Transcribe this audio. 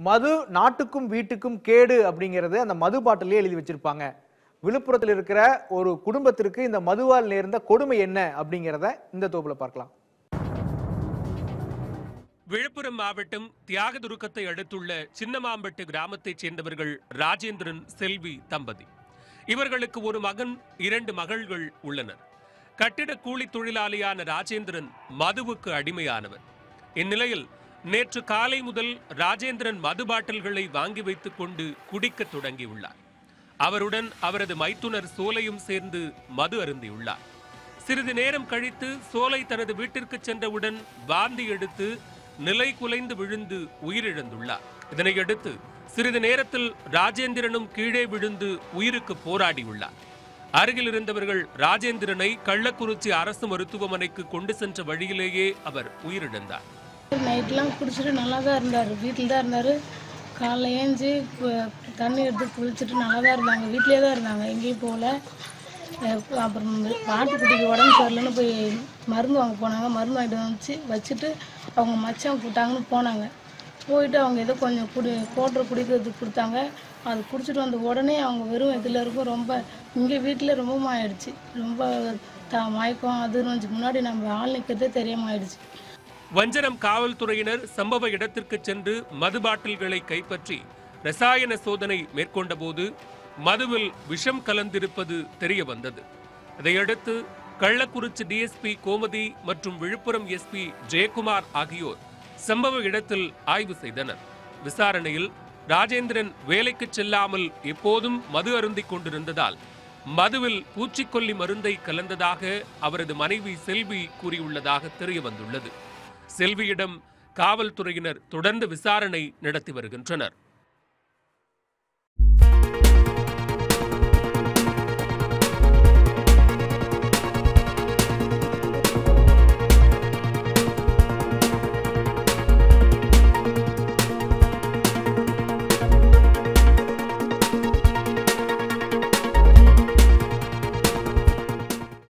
மது நாட்டுக்கும் வீட்டுக்கும் கேடு அப்படிங்கறது அந்த மது பாட்டிலே எழுதி வச்சிருப்பாங்க விழுப்புரத்தில் இருக்கிற ஒரு குடும்பத்திற்கு இந்த மதுவால் நேர்ந்த கொடுமை என்ன அப்படிங்கிறத இந்த தொகுப்புல பார்க்கலாம் விழுப்புரம் மாவட்டம் தியாகதுருக்கத்தை அடுத்துள்ள சின்னமாம்பட்டு கிராமத்தைச் சேர்ந்தவர்கள் ராஜேந்திரன் செல்வி தம்பதி இவர்களுக்கு ஒரு மகன் இரண்டு மகள்கள் உள்ளனர் கட்டிட கூலி தொழிலாளியான ராஜேந்திரன் மதுவுக்கு அடிமையானவர் இந்நிலையில் நேற்று காலை முதல் ராஜேந்திரன் மது பாட்டில்களை வாங்கி வைத்துக் கொண்டு குடிக்கத் தொடங்கியுள்ளார் அவருடன் அவரது மைத்துனர் சோலையும் சேர்ந்து மது அருந்தியுள்ளார் சிறிது நேரம் கழித்து சோலை தனது வீட்டிற்கு சென்றவுடன் வாந்தி எடுத்து நிலை குலைந்து விழுந்து உயிரிழந்துள்ளார் இதனையடுத்து சிறிது நேரத்தில் ராஜேந்திரனும் கீழே விழுந்து உயிருக்கு போராடியுள்ளார் அருகில் இருந்தவர்கள் ராஜேந்திரனை கள்ளக்குறிச்சி அரசு மருத்துவமனைக்கு கொண்டு சென்ற வழியிலேயே அவர் உயிரிழந்தார் நைட்லாம் குடிச்சிட்டு நல்லா தான் இருந்தார் வீட்டில் தான் இருந்தார் காலைல ஏஞ்சி கு- தண்ணி எடுத்து குளிச்சுட்டு நல்லா தான் இருந்தாங்க வீட்டிலே தான் இருந்தாங்க எங்கேயும் போகல அஹ் அப்புறம் பாட்டுக்குட்டிக்கு உடம்பு சரியில்லைன்னு போய் மருந்து வாங்க போனாங்க மருந்து வாங்கிட்டு வந்துச்சு வச்சுட்டு அவங்க மச்சான் கூட்டாங்கன்னு போனாங்க போயிட்டு அவங்க ஏதோ கொஞ்சம் குடி கோட்டரை குடிக்கிறதுக்கு கொடுத்தாங்க அது குடிச்சிட்டு வந்த உடனே அவங்க வெறும் இதில் இருக்கும் ரொம்ப இங்கே வீட்டில் ரொம்ப ஆயிடுச்சு ரொம்ப த மயக்கம் அது இருந்துச்சு முன்னாடி நம்ம ஆள் நிற்கிறதே தெரியாம ஆயிடுச்சு வஞ்சரம் காவல்துறையினர் சம்பவ இடத்திற்கு சென்று மது பாட்டில்களை கைப்பற்றி ரசாயன சோதனை மேற்கொண்டபோது மதுவில் விஷம் கலந்திருப்பது தெரிய வந்தது இதையடுத்து கள்ளக்குறிச்சி டிஎஸ்பி கோமதி மற்றும் விழுப்புரம் எஸ்பி ஜெயக்குமார் ஆகியோர் சம்பவ இடத்தில் ஆய்வு செய்தனர் விசாரணையில் ராஜேந்திரன் வேலைக்கு செல்லாமல் எப்போதும் மது அருந்திக் கொண்டிருந்ததால் மதுவில் பூச்சிக்கொல்லி மருந்தை கலந்ததாக அவரது மனைவி செல்வி கூறியுள்ளதாக தெரிய வந்துள்ளது செல்வியிடம் காவல்துறையினர் தொடர்ந்து விசாரணை நடத்தி வருகின்றனர்